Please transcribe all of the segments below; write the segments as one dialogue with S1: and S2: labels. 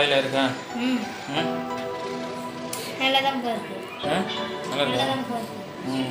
S1: வாயில் இருக்கா
S2: ம்
S1: ம்
S2: நல்லா தான் போயிருக்கு
S1: ஆ நல்லா
S2: நல்லா
S1: இருக்கா
S2: தான் போயிருக்கு
S1: ம்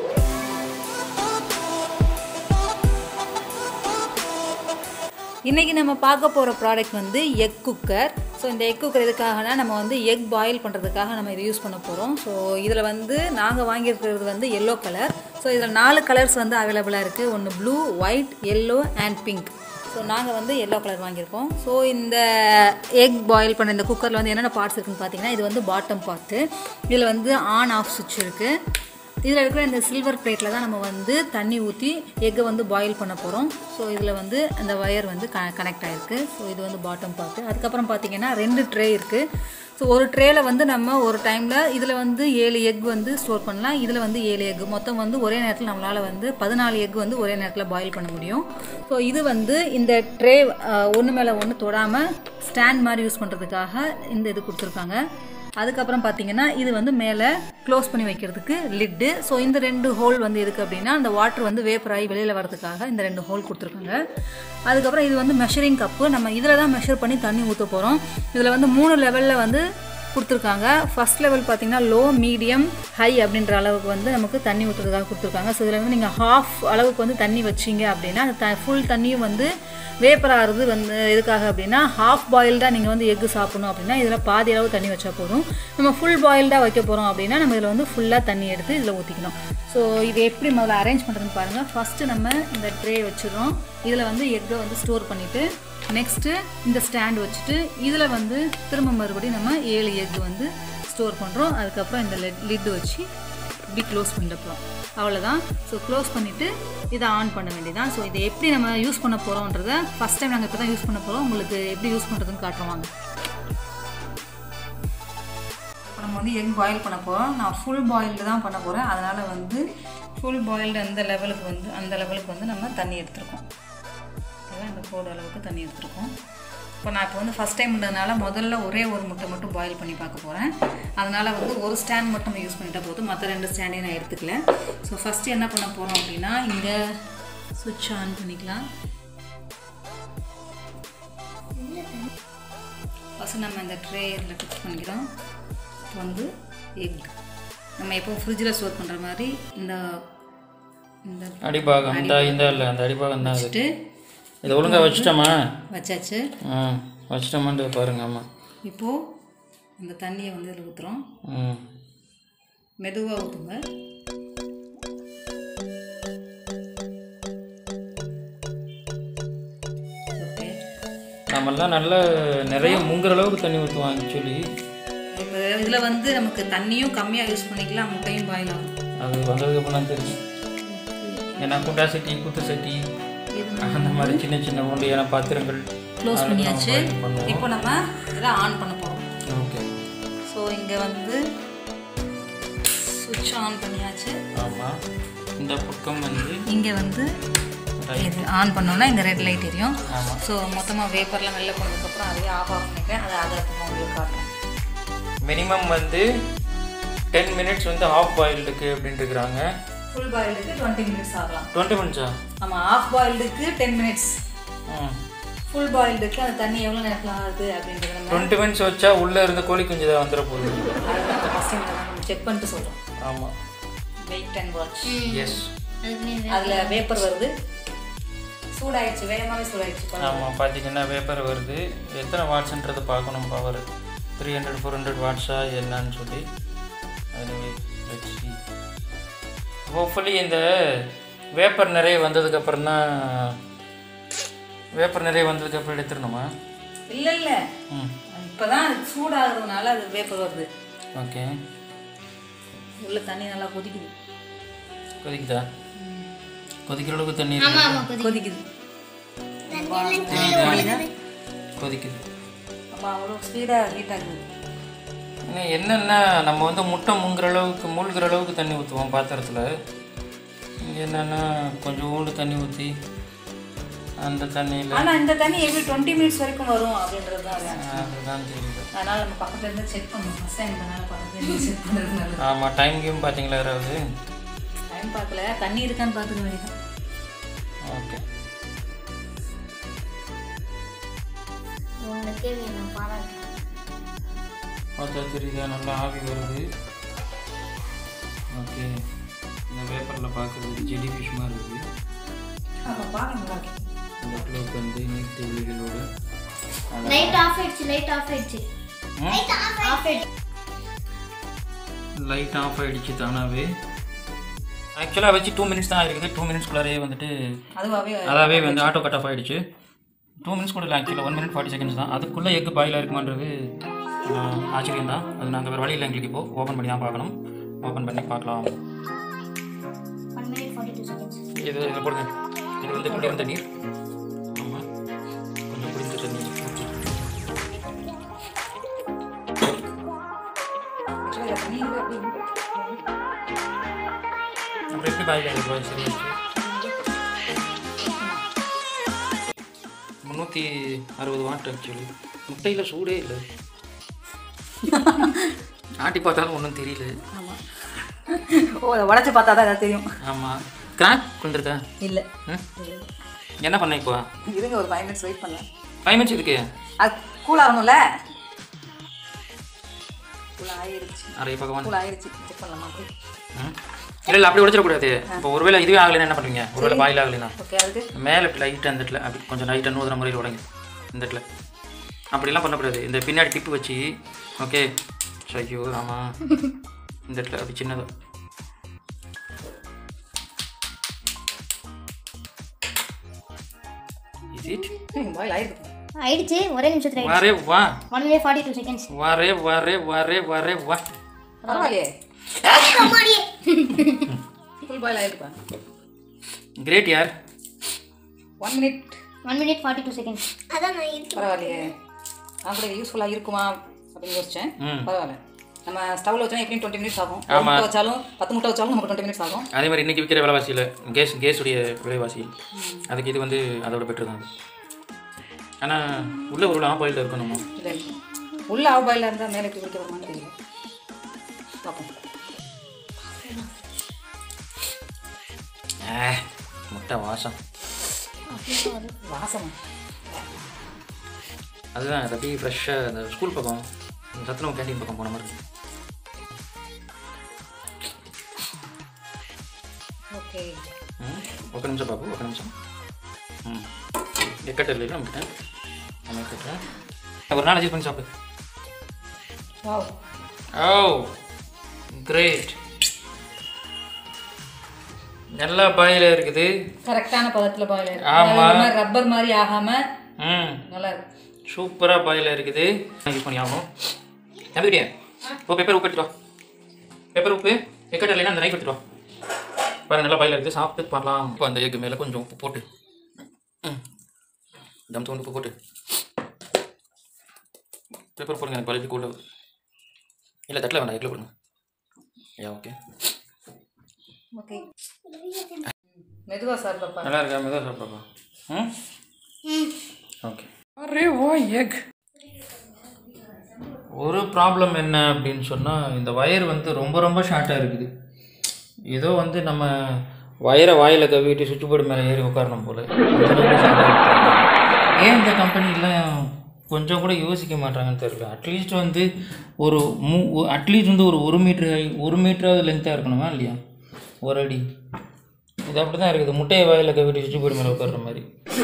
S3: இன்றைக்கி நம்ம பார்க்க போகிற ப்ராடக்ட் வந்து எக் குக்கர் ஸோ இந்த எக் குக்கர் எதுக்காகனா நம்ம வந்து எக் பாயில் பண்ணுறதுக்காக நம்ம இதை யூஸ் பண்ண போகிறோம் ஸோ இதில் வந்து நாங்கள் வாங்கியிருக்கிறது வந்து எல்லோ கலர் ஸோ இதில் நாலு கலர்ஸ் வந்து அவைலபிளாக இருக்குது ஒன்று blue white yellow and pink so நாங்கள் வந்து எல்லோ கலர் வாங்கியிருக்கோம் ஸோ இந்த எக் பாயில் பண்ண இந்த குக்கரில் வந்து என்னென்ன பார்ட்ஸ் இருக்குன்னு பார்த்தீங்கன்னா இது வந்து பாட்டம் பார்ட்டு இதில் வந்து ஆன் ஆஃப் சுவிட்ச் இருக்குது இதில் இருக்கிற இந்த சில்வர் பிளேட்டில் தான் நம்ம வந்து தண்ணி ஊற்றி எக்கை வந்து பாயில் பண்ண போகிறோம் ஸோ இதில் வந்து அந்த ஒயர் வந்து க கனெக்ட் ஆகிருக்கு ஸோ இது வந்து பாட்டம் பார்ட்டு அதுக்கப்புறம் பார்த்தீங்கன்னா ரெண்டு ட்ரே இருக்குது ஸோ ஒரு ட்ரேயில் வந்து நம்ம ஒரு டைமில் இதில் வந்து ஏழு எக் வந்து ஸ்டோர் பண்ணலாம் இதில் வந்து ஏழு எக் மொத்தம் வந்து ஒரே நேரத்தில் நம்மளால் வந்து பதினாலு எக் வந்து ஒரே நேரத்தில் பாயில் பண்ண முடியும் ஸோ இது வந்து இந்த ட்ரே ஒன்று மேலே ஒன்று தொடாமல் ஸ்டாண்ட் மாதிரி யூஸ் பண்ணுறதுக்காக இந்த இது கொடுத்துருக்காங்க அதுக்கப்புறம் பார்த்தீங்கன்னா இது வந்து மேலே க்ளோஸ் பண்ணி வைக்கிறதுக்கு லிட்டு ஸோ இந்த ரெண்டு ஹோல் வந்து எதுக்கு அப்படின்னா அந்த வாட்டர் வந்து வேப்பர் ஆகி வெளியில் வரதுக்காக இந்த ரெண்டு ஹோல் கொடுத்துருக்காங்க அதுக்கப்புறம் இது வந்து மெஷரிங் கப்பு நம்ம இதில் தான் மெஷர் பண்ணி தண்ணி ஊற்ற போகிறோம் இதில் வந்து மூணு லெவலில் வந்து கொடுத்துருக்காங்க ஃபர்ஸ்ட் லெவல் பார்த்தீங்கன்னா லோ மீடியம் ஹை அப்படின்ற அளவுக்கு வந்து நமக்கு தண்ணி ஊற்றுறதுக்காக கொடுத்துருக்காங்க ஸோ இதில் வந்து நீங்கள் ஹாஃப் அளவுக்கு வந்து தண்ணி வச்சிங்க அப்படின்னா அந்த த ஃபுல் தண்ணியும் வந்து வேப்பர் ஆகிறது வந்து எதுக்காக அப்படின்னா ஹாஃப் பாயில்டாக நீங்கள் வந்து எக்கு சாப்பிடணும் அப்படின்னா இதில் பாதி அளவு தண்ணி வச்சா போதும் நம்ம ஃபுல் பாயில்டாக வைக்க போகிறோம் அப்படின்னா நம்ம இதில் வந்து ஃபுல்லாக தண்ணி எடுத்து இதில் ஊற்றிக்கணும் ஸோ இது எப்படி முதல்ல அரேஞ்ச் பண்ணுறதுன்னு பாருங்கள் ஃபஸ்ட்டு நம்ம இந்த ட்ரே வச்சிடுறோம் இதில் வந்து எக்கை வந்து ஸ்டோர் பண்ணிவிட்டு நெக்ஸ்ட்டு இந்த ஸ்டாண்ட் வச்சுட்டு இதில் வந்து திரும்ப மறுபடியும் நம்ம ஏழு எக் வந்து ஸ்டோர் பண்ணுறோம் அதுக்கப்புறம் இந்த லெட் லிட்டு வச்சு இப்படி க்ளோஸ் பண்ணிட போகிறோம் அவ்வளோதான் ஸோ க்ளோஸ் பண்ணிவிட்டு இதை ஆன் பண்ண வேண்டியதான் ஸோ இதை எப்படி நம்ம யூஸ் பண்ண போகிறோன்றத ஃபஸ்ட் டைம் நாங்கள் இப்போ தான் யூஸ் பண்ண போகிறோம் உங்களுக்கு எப்படி யூஸ் பண்ணுறதுன்னு காட்டுவாங்க இப்போ நம்ம வந்து எக் பாயில் பண்ண போகிறோம் நான் ஃபுல் பாயில்டு தான் பண்ண போகிறேன் அதனால் வந்து ஃபுல் பாயில்டு அந்த லெவலுக்கு வந்து அந்த லெவலுக்கு வந்து நம்ம தண்ணி எடுத்துருக்கோம் இதெல்லாம் இந்த கோடு அளவுக்கு தண்ணி எடுத்துருக்கோம் இப்போ நான் இப்போ வந்து ஃபஸ்ட் டைம்ன்றதுனால முதல்ல ஒரே ஒரு முட்டை மட்டும் பாயில் பண்ணி பார்க்க போகிறேன் அதனால் வந்து ஒரு ஸ்டாண்ட் மட்டும் யூஸ் பண்ணிட்டா போதும் மற்ற ரெண்டு ஸ்டாண்டையும் நான் எடுத்துக்கல ஸோ ஃபஸ்ட்டு என்ன பண்ண போகிறோம் அப்படின்னா இங்கே சுவிட்ச் ஆன் பண்ணிக்கலாம் ஃபஸ்ட்டு நம்ம இந்த ட்ரேயில் ஃபிக்ஸ் பண்ணிக்கிறோம் இப்போ வந்து எக் நம்ம எப்போ ஃப்ரிட்ஜில் ஸ்டோர் பண்ணுற மாதிரி இந்த இந்த
S1: அடிபாகம் இந்த இந்த இல்லை அந்த அடிபாகம் தான் அது
S3: வச்சுட்டு
S1: இதை ஒழுங்கா வச்சுட்டோமா
S3: வச்சாச்சு
S1: ஆ வச்சிட்டோமான்றது பாருங்க ஆமாம்
S3: இப்போது இந்த தண்ணியை வந்து இதில் ஊற்றுறோம்
S1: ம்
S3: மெதுவாக ஊற்றுங்க ஓகே
S1: நம்மெல்லாம் நல்லா நிறைய முங்குற அளவுக்கு தண்ணி ஊற்றுவோம் ஆக்சுவலி
S3: இப்போ இதில் வந்து நமக்கு தண்ணியும் கம்மியாக யூஸ் பண்ணிக்கலாம் முட்டையும் பாயில் ஆகும்
S1: அது வந்ததுக்கப்புறம் தான் தெரியும் ஏன்னா குண்டா சட்டி குத்து சட்டி
S3: இது
S1: அந்த மாதிரி சின்ன சின்ன உண்டியான பாத்திரங்கள்
S3: க்ளோஸ் பண்ணியாச்சு
S1: boil பண்ணுவோம்.
S3: இப்போ நம்ம இதில் ஆன் பண்ண போகிறோம்
S1: ஓகே
S3: ஸோ இங்கே வந்து சுவிட்ச் ஆன் பண்ணியாச்சு
S1: ஆமாம் இந்த பக்கம் வந்து
S3: இங்கே வந்து இது ஆன் பண்ணோன்னா இந்த ரெட் லைட் எரியும் ஸோ மொத்தமாக வேப்பர்லாம் வெளில போனதுக்கப்புறம் அதையே ஆஃப் ஆஃப் பண்ணிட்டேன் அதை அதை அப்புறமா உங்களுக்கு காட்டுறேன்
S1: மினிமம் வந்து டென் மினிட்ஸ் வந்து ஆஃப் பாயில்டுக்கு அப்படின்ட்டு இருக்கிறாங்க
S3: ஃபுல் பாயில்டுக்கு டுவெண்ட்டி மினிட்ஸ் ஆகலாம்
S1: டுவெண்ட்டி மினிட்ஸா
S3: ஆமாம் ஆஃப் பாயில்டுக்கு டென் மினிட்ஸ்
S1: ம்
S3: ஃபுல் பாயில்டுக்கு அந்த தண்ணி எவ்வளோ நேரத்தில் ஆகுது அப்படின்றத நம்ம
S1: டுவெண்ட்டி மினிட்ஸ் வச்சா உள்ளே இருந்த கோழி குஞ்சு தான் வந்துட போகுது
S3: அதுதான் ஃபஸ்ட் டைம் நம்ம செக் பண்ணிட்டு சொல்கிறோம்
S1: ஆமாம்
S3: வெயிட் அண்ட் வாட்ச்
S1: எஸ்
S2: அதுக்குன்னு
S3: அதில் வேப்பர் வருது சூடாயிடுச்சு வேகமாகவே சூடாயிடுச்சு பாருங்க.
S1: ஆமாம் பார்த்தீங்கன்னா வேப்பர் வருது எத்தனை வாட்ஸ்ன்றது பார்க்கணும் power three hundred four hundred வாட்ஸா என்னன்னு சொல்லி anyway, let's see ஹோப்ஃபுல்லி இந்த வேப்பர் நிறைய வந்ததுக்கப்புறம் தான் வேப்பர் நிறைய வந்ததுக்கப்புறம் எடுத்துடணுமா
S3: இல்லை இல்லை
S1: ம்
S3: இப்போ தான் சூடாகிறதுனால அது வேப்பர் வருது
S1: ஓகே
S3: உள்ள தண்ணி நல்லா கொதிக்குது
S1: கொதிக்குதா கொதிக்கிற அளவுக்கு தண்ணி
S2: ஆமா
S1: இருக்கு
S2: ஆமா கொதி
S3: கொதிக்குது
S1: கொதிக்குது
S3: அப்போ அவ்வளோ ஸ்பீடாக ஹீட் ஆகுது
S1: இன்னும் என்னென்னா நம்ம வந்து முட்டை முங்குற அளவுக்கு மூழ்கிற அளவுக்கு தண்ணி ஊற்றுவோம் பாத்திரத்தில் இங்கே என்னென்னா கொஞ்சோண்டு தண்ணி ஊற்றி அந்த தண்ணியில்
S3: ஆனால் இந்த தண்ணி எப்படி டுவெண்ட்டி மினிட்ஸ் வரைக்கும் வரும் அப்படின்றது தான் அது.
S1: அதுதான் தெரியல
S3: அதனால நம்ம பக்கத்துல இருந்து செக் பண்ணணும் ஃபஸ்ட் டைம் அதனால பக்கத்துல இருந்து செக் பண்ணுறது நல்லது
S1: ஆமாம் டைம் கேம் பார்த்தீங்களா யாராவது
S3: டைம் பார்க்கல தண்ணி இருக்கான்னு பார்த்துக்க வேண்டியதான்
S1: ஓகே
S2: உனக்கே நான் பாராட்டுறேன்
S1: பார்த்தா தெரியுதா நல்லா ஆவி வருது ஓகே இந்த பேப்பரில் பார்க்குறது ஜெலி ஃபிஷ் மாதிரி இருக்குது
S3: ஆமாம் பார்க்க நல்லா இருக்கு
S1: இந்த க்ளோக் வந்து நீர் துளிகளோட
S2: லைட் ஆஃப் ஆயிடுச்சு லைட் ஆஃப் ஆயிடுச்சு ஆஃப் ஆயிடுச்சு
S1: லைட் ஆஃப் ஆகிடுச்சு தானாகவே ஆக்சுவலாக வச்சு டூ மினிட்ஸ் தான் இருக்குது டூ மினிட்ஸ்குள்ளாரே வந்துட்டு
S3: அதுவாகவே
S1: அதாவே வந்து ஆட்டோ கட் ஆஃப் ஆகிடுச்சு டூ மினிட்ஸ் கூட இல்லை ஆக்சுவலாக ஒன் மினிட் ஃபார்ட்டி செகண்ட்ஸ் தான் அதுக்குள்ளே எக் பாயில் இருக்குமான்றது ஆஹ், ஆச்சரியம் தான் அது நாங்கள் வேறு வழி இல்லை எங்களுக்கு இப்போ ஓப்பன் பண்ணி தான் பார்க்கணும் ஓப்பன் பண்ணி பார்க்கலாம்
S2: one minute forty two seconds
S1: இது இதை போடுங்க இது வந்து குளிர்ந்த தண்ணீர் ஆமாம் கொஞ்சம் குளிர்ந்த தண்ணீர் அப்புறம் எப்படி பாயில் ஆகிடும் சரி முந்நூற்றி அறுபது வாட் ஆக்சுவலி முட்டையில் சூடே இல்லை ஆட்டி பார்த்தாலும் ஒன்றும் தெரியல
S3: ஆமாம் ஓ அதை உடச்சி பார்த்தா தான் ஏதாவது தெரியும்
S1: ஆமாம் கிராக் விழுந்திருக்கா
S3: இல்லை
S1: ம் என்ன பண்ண இப்போ
S3: இருங்க ஒரு ஃபைவ் மினிட்ஸ் வெயிட் பண்ணலாம்
S1: ஃபைவ் மினிட்ஸ் இருக்கு
S3: அது கூல் ஆகணும்ல கூல் ஆயிருச்சு
S1: அரை பகவான்
S3: கூல் ஆயிருச்சு செக் பண்ணலாமா அப்படி
S1: ம் இல்லை இல்லை அப்படி உடைச்சிடக்கூடாது இப்போ ஒருவேளை இதுவே ஆகலைன்னா என்ன பண்ணுவீங்க ஒருவேளை பாயில் ஆகலைன்னா
S3: ஓகே அதுக்கு
S1: மேலே லைட்டாக அந்த இடத்துல அப்படி கொஞ்சம் லைட்டாக நூதுற முறையில் உடைங்க இந்த இடத்துல அப்படிலாம் பண்ணக்கூடாது இந்த பின்னாடி டிப்பு வச்சு ஓகே ஐயோ ஆமாம் இந்த இடத்துல அப்படி சின்னதாக இஸ் இட்
S3: பாயில் ஆயிருக்கு
S2: ஆயிடுச்சு ஒரே நிமிஷத்துல
S1: வரே வா
S2: one minute forty two seconds
S1: வரே வரே வரே வரே வா
S3: பரவாயில்லையே ஃபுல் பாயில் ஆயிருப்பா
S1: கிரேட் யார்
S3: one minute
S2: one minute forty two seconds அதான் நான் இருக்கு
S3: பரவாயில்லையே நான் கூட யூஸ்ஃபுல்லாக இருக்குமா அப்படின்னு யோசிச்சேன்
S1: ம்
S3: பரவாயில்ல நம்ம ஸ்டவ்ல வச்சா எப்படியும் டுவெண்ட்டி மினிட்ஸ் ஆகும் ஒரு
S1: ஆமா.
S3: முட்டை வச்சாலும் பத்து முட்டை வச்சாலும் நமக்கு டுவெண்ட்டி மினிட்ஸ் ஆகும்
S1: அதே மாதிரி இன்றைக்கி விற்கிற விலைவாசியில் கேஸ் கேஸுடைய விலைவாசி அதுக்கு இது வந்து அதோட பெட்ரு தான் ஆனால் உள்ள ஒரு ஆஃப் ஆயில் இருக்கணும் நம்ம
S3: இல்லை உள்ள ஆவ் பாயில் இருந்தால் மேலே எப்படி குடிக்க வருமானு தெரியல பார்ப்போம்
S1: ஆ, முட்டை வாசம்
S3: வாசம்
S1: அதுதான் அது அப்படியே ஃப்ரெஷ்ஷாக அந்த ஸ்கூல் பக்கம் இந்த சத்துணவு கேண்டீன் பக்கம் போன மாதிரி இருக்கு.
S3: ஓகே
S1: ம் ఒక నిమిషం బాబు ఒక నిమిషం ம் ఎక్కడ లేదు நமக்கு நம்ம எக்கட்ட ஒரு நாள் அட்ஜஸ்ட் பண்ணி சாப்பிடு
S3: வாவ்
S1: ஓ கிரேட் நல்லா பாயில் இருக்குது
S3: கரெக்டான பதத்தில் பாயில்
S1: ஆமா.
S3: ரப்பர் மாதிரி ஆகாமல்
S1: ம்
S3: நல்லா இருக்கு
S1: சூப்பராக பாயில் இருக்குது யூஸ் பண்ணி ஆகும் தம்பிக்கிட்டே ஓ பேப்பர் உப்பு எடுத்துட்டு வா பேப்பர் உப்பு எக்கட்ட இல்லைன்னா அந்த நைஃப் எடுத்துட்டு வா பாருங்க நல்லா பாயில் இருக்குது சாப்பிட்டு பண்ணலாம் இப்போ அந்த எக்கு மேலே கொஞ்சம் உப்பு போட்டு ம் தம் தோண்டு உப்பு போட்டு பேப்பர் போடுங்க எனக்கு குவாலிட்டி கூட இல்லை தட்டில் வேண்டாம் எக்கில் போடுங்க ஏ ஓகே
S3: ஓகே மெதுவாக சார் பாப்பா
S1: நல்லா இருக்கா மெதுவாக சாப்பிட்றப்பா ம் ஓகே அரே ஓ எக் ஒரு ப்ராப்ளம் என்ன அப்படின்னு சொன்னால் இந்த வயர் வந்து ரொம்ப ரொம்ப ஷார்ட்டாக இருக்குது ஏதோ வந்து நம்ம வயரை வாயில் கவிட்டு சுவிட்ச் போர்டு மேலே ஏறி உட்காரணும் போல் ஏன் இந்த கம்பெனிலாம் கொஞ்சம் கூட யோசிக்க மாட்டாங்கன்னு தெரியல அட்லீஸ்ட் வந்து ஒரு மூ அட்லீஸ்ட் வந்து ஒரு ஒரு மீட்ரு ஒரு மீட்டராவது லென்த்தாக இருக்கணுமா இல்லையா ஒரு அடி இது அப்படி தான் இருக்குது முட்டையை வாயில் கவிட்டு சுவிட்ச் போர்டு மேலே உட்கார்ற மாதிரி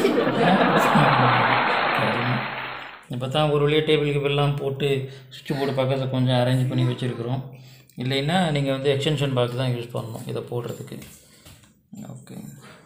S1: இப்போ தான் ஒரு வழியாக டேபிளுக்கு எல்லாம் போட்டு சுவிட்ச் போர்டு பக்கத்தில் கொஞ்சம் அரேஞ்ச் பண்ணி வச்சுருக்குறோம் இல்லைன்னா நீங்கள் வந்து எக்ஸ்டென்ஷன் பாக்ஸ் தான் யூஸ் பண்ணணும் இதை போடுறதுக்கு ஓகே